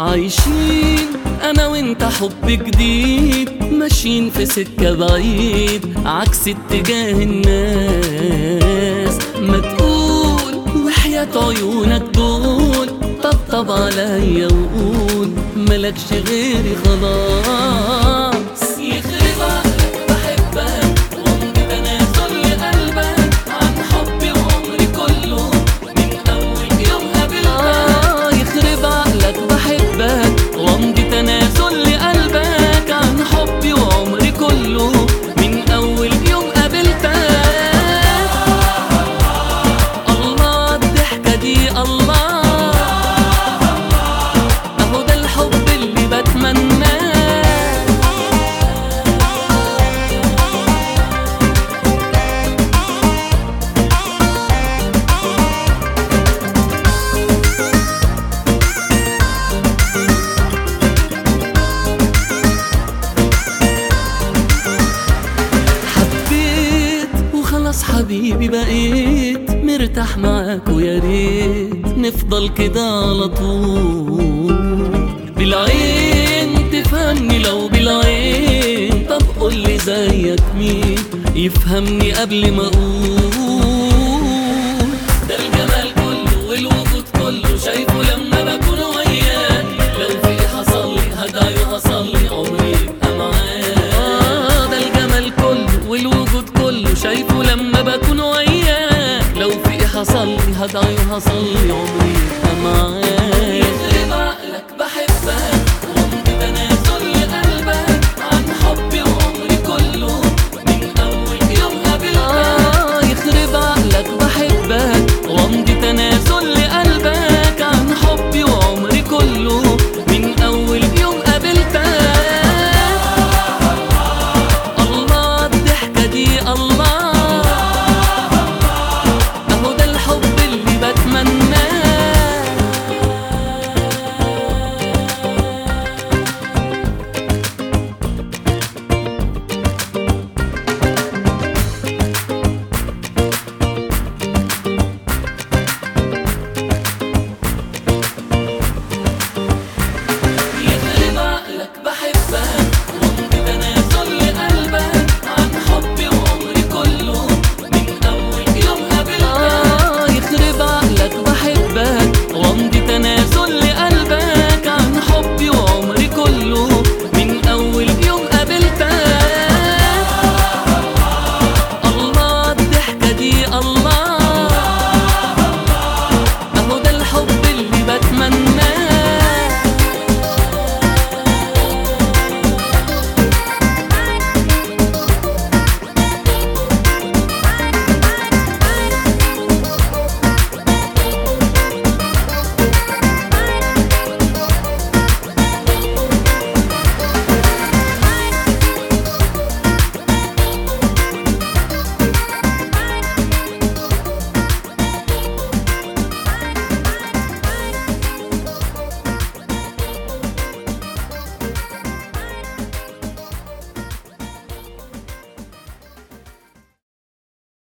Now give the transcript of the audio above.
عايشين انا وانت حب جديد ماشيين في سكة بعيد عكس اتجاه الناس ما تقول وحياة عيونك دول طبطب عليا وقول ملكش غيري خلاص يخرب عقلك بحبك وامضي تنازل لقلبك عن حبي وعمري كله من اول يوم قابلتك آه يخرب عقلك بحبك وامضي تنازل لقلبك عن حبي وعمري كله من اول يوم قابلتك الله الضحكة دي الله اهو ده الحب اللي بتمناه حبيت وخلاص حبيبي بقيت مرتاح معاك ويا ريت نفضل كده على طول بالعين تفهمني لو بالعين طب قولي زيك مين يفهمني قبل ما اقول ده الجمال كله والوجود كله شايفه لما بكون وياك لو في حصل لي هدعي وحصل لي عمري يبقى معاك آه ده الجمال كله والوجود كله شايفه لما بكون وياك لو في حصل لي هدعي وحصل لي عمري يبقى معاك